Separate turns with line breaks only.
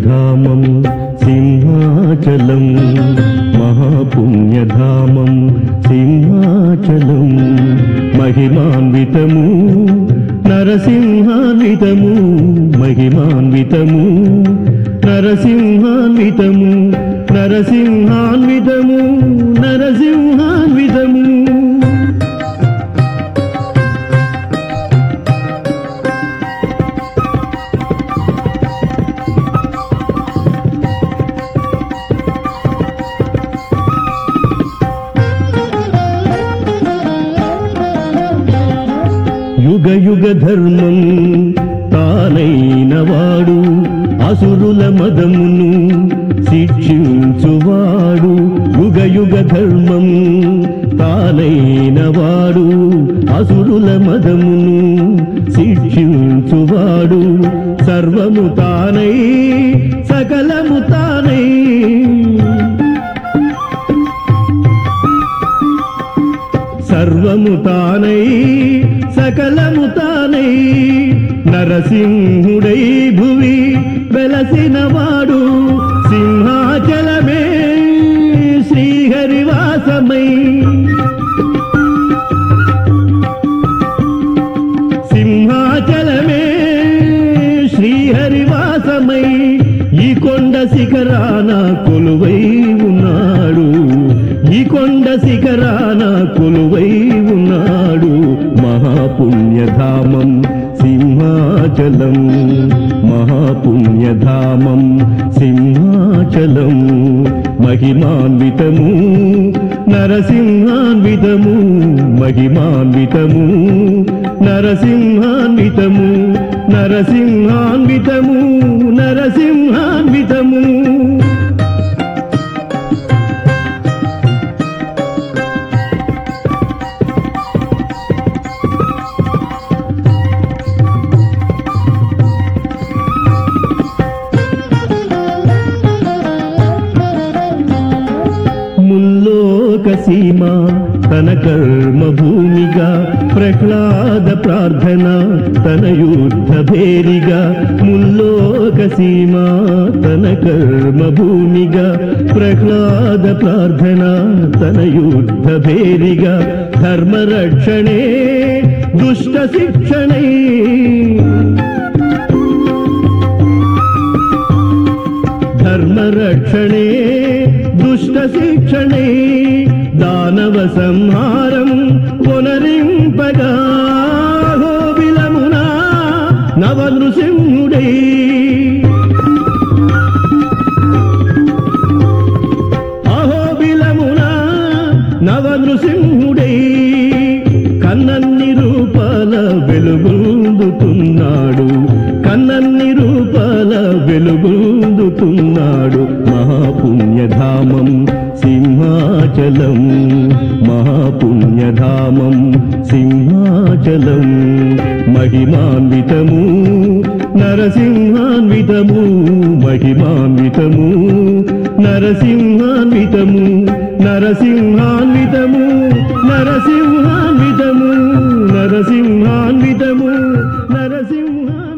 మహాపుణ్యధామం సింహాచలం మహాపుణ్యధామం సింహాచలం మహిమాన్వితము నరసింహాన్వితము మహిమాన్వితము నరసింహాన్వితము నరసింహాన్వితము నరసింహాన్వితము యుగ యుగ ధర్మం తానైన వాడు అసురుల మదమును శిక్షించువాడు యుగ యుగ ధర్మం తానైన వాడు అసురుల మదమును శిక్షించువాడు సర్వము తానై సకలము తానై సర్వము తానై సకలము తానై నరసింహుడై భువి వెలసినవాడు సింహాచలమే శ్రీహరివాసమై సింహాచలమే శ్రీహరివాసమై ఈ కొండ శిఖరాన కొలువై ఉన్నాడు ఈ కొండ శిఖరాన కొలువై ఉన్నాడు మహాపుణ్యధామం సింహాచలం మహాపుణ్యధామం సింహాచలం మహిమాన్వితము నరసింహాన్వితము మహిమాన్వితము నరసింహాన్వితము నరసింహాన్వితము నరసింహాన్వితము ముల్లోక సీమ తన కర్మ భూమిగా ప్రహ్లాద ప్రార్థన తన యుద్ధ భేరిగా ముల్లోక సీమ తన కర్మ భూమిగా ప్రహ్లాద ప్రార్థన తన యుద్ధ భేరిగా ధర్మ రక్షణే దుష్ట శిక్షణై ధర్మ రక్షణే దుష్ట శిక్షణే దానవ సంహారం పునరింపగా హోబిలమునా నవ నృసింహుడై అహోబిలమునా నవ నృసింహుడై కన్నన్ని రూపాల వెలుగుందుతున్నాడు కన్నన్ని రూపాల వెలుగుందుతున్నాడు మహాపుణ్యధామం సింహాచలం మహాపుణ్యధామం సింహాచలం మహిమాన్వితము నరసింహాన్వితము మహిమాన్వితము నరసింహాన్వితము నరసింహాన్వితము నరసింహాన్వితము నరసింహాన్వితము నరసింహా